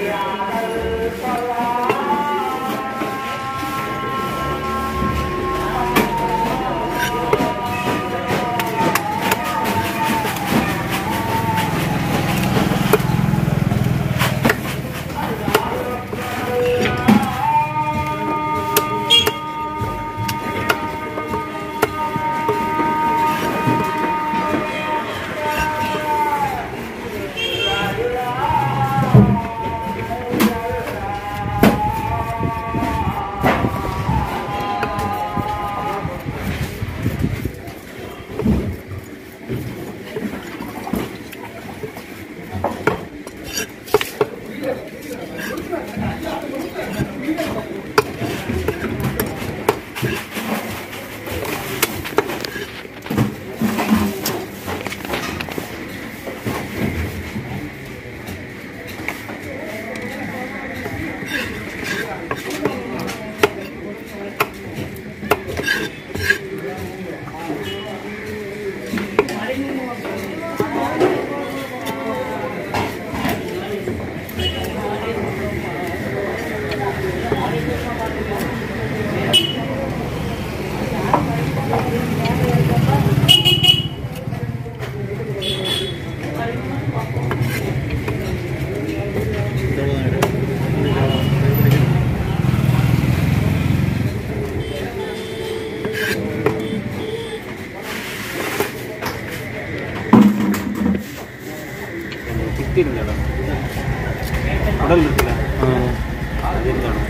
சுற்றி இருந்தேன் உடல் இருக்குல்ல அது இருந்தாலும்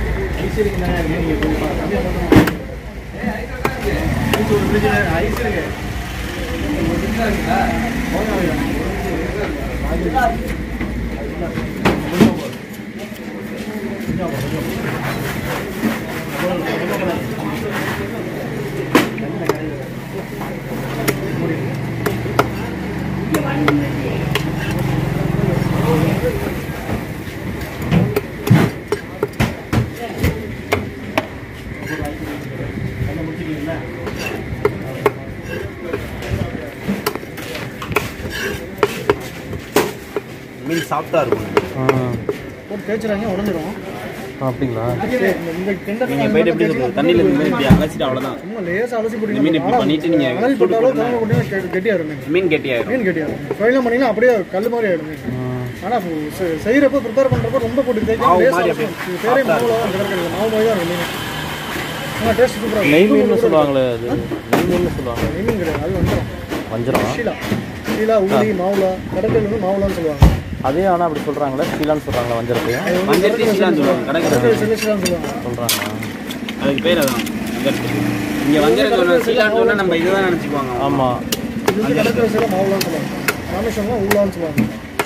மீன் சாஃப்டாக இருக்கும் போட்டு தேய்ச்சிடாங்க உடஞ்சிரும் அப்படிங்களா இந்த கெண்டை நீங்கள் போயிட்டு எப்படி சொல்றது தண்ணியில் இருந்து மீன் இப்படி அலசிட்டு அவ்வளோதான் சும்மா லேசா அலசி இந்த மீன் இப்படி பண்ணிட்டு நீங்க அனல் சூடு போட்டாலும் பண்ணா- தவங்க போட்டீங்கன்னா கெட்டியாயிரும் மீன் மீன் கெட்டியாயிரும் மீன் கெட்டியாயிரும் ஃப்ரைலாம் பண்ணீங்கன்னா அப்படியே கல் மாதிரி ஆயிடும் மீன் ஆனா செ- செய்யறப்ப ப்ரிப்பேர் பண்றப்ப ரொம்ப போட்டு தேய்க்க மாவு லேசா மாதிரி அலசும். அப்படியே இது பேரே மாவுல தான் கிடக்குது மாவு மாதிரி தான் இருக்கும் மீன் ஆனா டேஸ்ட் சூப்பரா நெய் மீன் சொல்லுவாங்களே அது நெய் மீன் சொல்லுவாங்க நெய் மீன் கிடையாது அது வந்துடும் வஞ்சிரம் ஷீலா ஷீலா ஊலி மாவுலா கடற்கல் வந்து மாவுலான்னு சொல்லுவாங்க அதே ஆனால் அப்படி சொல்கிறாங்களே சீலான்னு சொல்கிறாங்களா வஞ்சிரத்தையும் அது வந்து மஞ்சள் தீசிலான்னு சொல்லுவாங்க கடற்கரை கடற்கரை செல்லிஸ்லான்னு சொல்லுவாங்க சொல்கிறாங்க அதுக்கு பேர் அதான் இங்கே வஞ்சரம் சொன்னா சீலான்னு சொன்னா நம்ம இதுதான் நினச்சிக்குவாங்க ஆமாம் இது வந்து கடற்கரை சைடில் மாவுலான்னு சொல்லுவாங்க ராமேஸ்வரம் ஊலான்னு சொல்லுவாங்க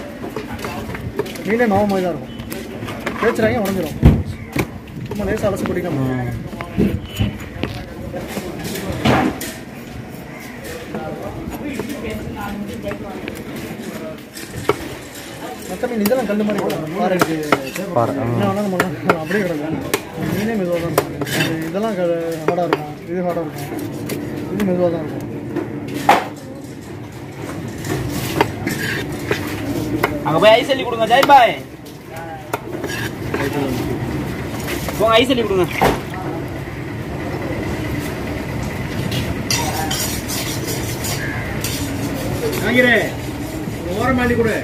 மீனே மாவு மாதிரி தான் இருக்கும் தேய்ச்சிறாங்க உடஞ்சிரும் சும்மா லேசாக அலசி பிடிக்கணும் மற்ற மீன் இதெல்லாம் கல் மாதிரி கிடக்கும் பாறைக்கு பாரு ஆ. என்ன வேணாலும் பண்ணலாம் அப்படியே கிடக்கும் மீனே மெதுவாக தான் இருக்கும் இது- இதெல்லாம் ஹார்டாக இருக்கும் இது ஹார்டாக இருக்கும் இது மெதுவாக தான் இருக்கும் அங்கே போய் ஐஸ் அள்ளி கொடுங்க ஜெய் பாய் போங்க ஐஸ் அள்ளி கொடுங்க வாங்கிறே ஓரம் அள்ளி கொடு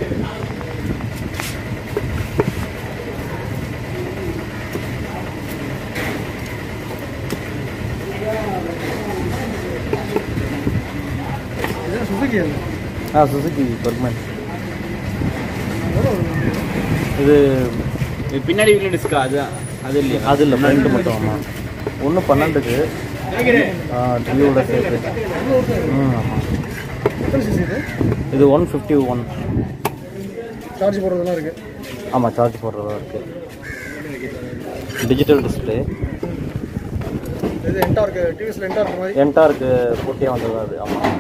இதெல்லாம் சுசுக்கி அது ஆ சுசுக்கி பர்மன் எவ்வளோ வரும்? இது இது பின்னாடி வீட்டில் டிஸ்கா அது அது இல்லையா அது இல்லை ஃப்ரெண்டு மட்டும் ஆமாம் ஒன்று பன்னெண்டுக்கு டிவியோட சேர்த்து ம் ஆமாம் எத்தனை சிசி இது இது ஒன் ஃபிஃப்டி ஒன் சார்ஜ் போடுறதெல்லாம் இருக்கு ஆமாம் சார்ஜ் போடுறதா இருக்குது டிஜிட்டல் டிஸ்பிளே இது என்டா இருக்கு டிவிஸ்ல என்டா இருக்க மாதிரி என்டாருக்கு போட்டியாக வந்தது அது ஆமாம்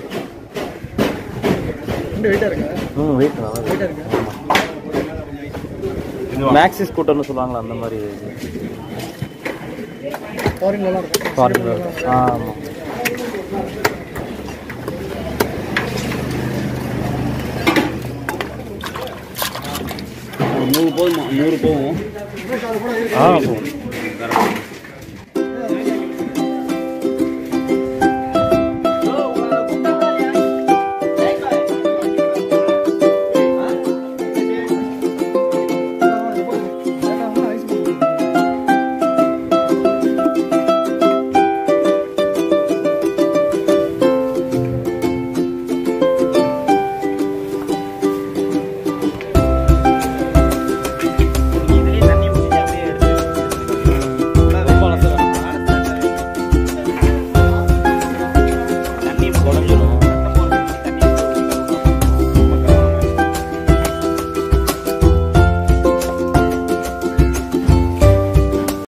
ரெண்டு வெயிட்டா இருக்கு ம் வெயிட் நல்லா வெயிட்டா இருக்கு மேக்ஸி ஸ்கூட்டர்னு சொல்லுவாங்களா அந்த மாதிரி இது ஃபாரின்லலாம் இருக்கும் ஃபாரினில் ஆ ஆமாம் நூறு போதுமா நூறு போகும் ஆ தரேன்